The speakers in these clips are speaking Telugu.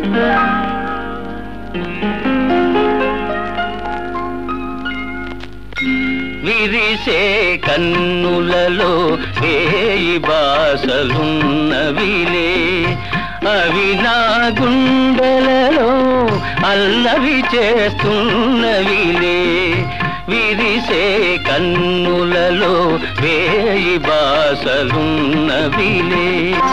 విరిసే కన్నులలో వేయి బాసలున్నవిలే అవి నా గుండెలలో అల్లరి చేస్తున్నవిలే విరిసే కన్నులలో వేయి బాసలున్నవిలే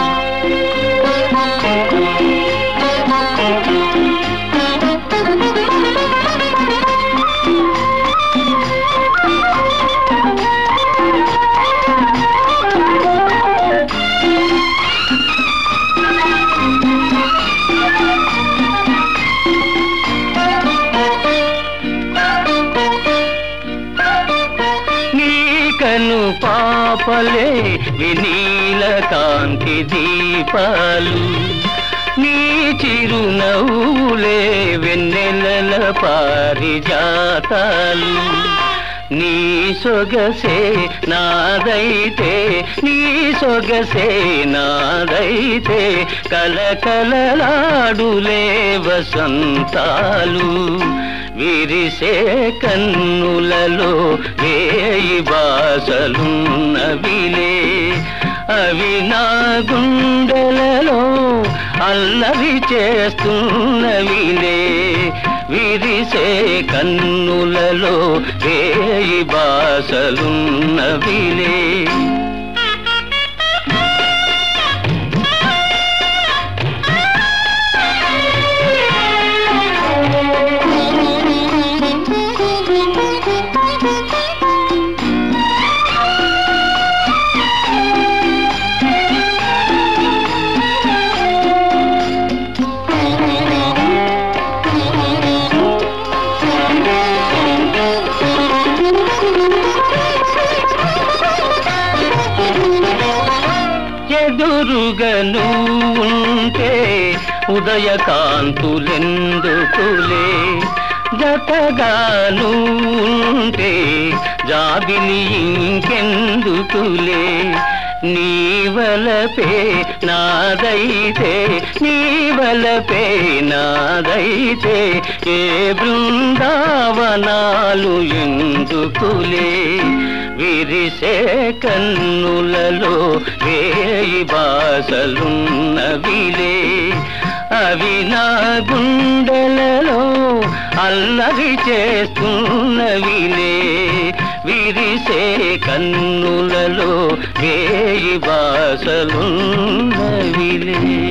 నీకను పాపలే వినీల కాంతి దీపాలు నీ చిరునవ్వులే వెన్నెలల పారిజాతాలు నీ సొగసే నాదైతే నీ సొగసే నాదైతే కలకలలాడులే వసంతాలు విరిసే కన్నులలో వేయి బాసలున్నవిలే అవి నా గుండెలలో అల్లరి చేస్తున్నవిలే విరిసే కన్నులలో వేయి బాసలున్నవిలే ఎదురుగను ఉంటే ఉదయకాంతులెందుకులే జతగాను ఉంటే జాబిలి ఇంకెందుకులే నీవలపే నాదైతే నీవలపే నాదైతే ఏ బృందావనాలు ఎందుకులే విరిసే కన్నులలో వేయి బాసలున్నవిలే అవి నా గుండెలలో అల్లరి చేస్తున్నవిలే విరిసే కన్నులలో వేయి బాసలున్నవిలే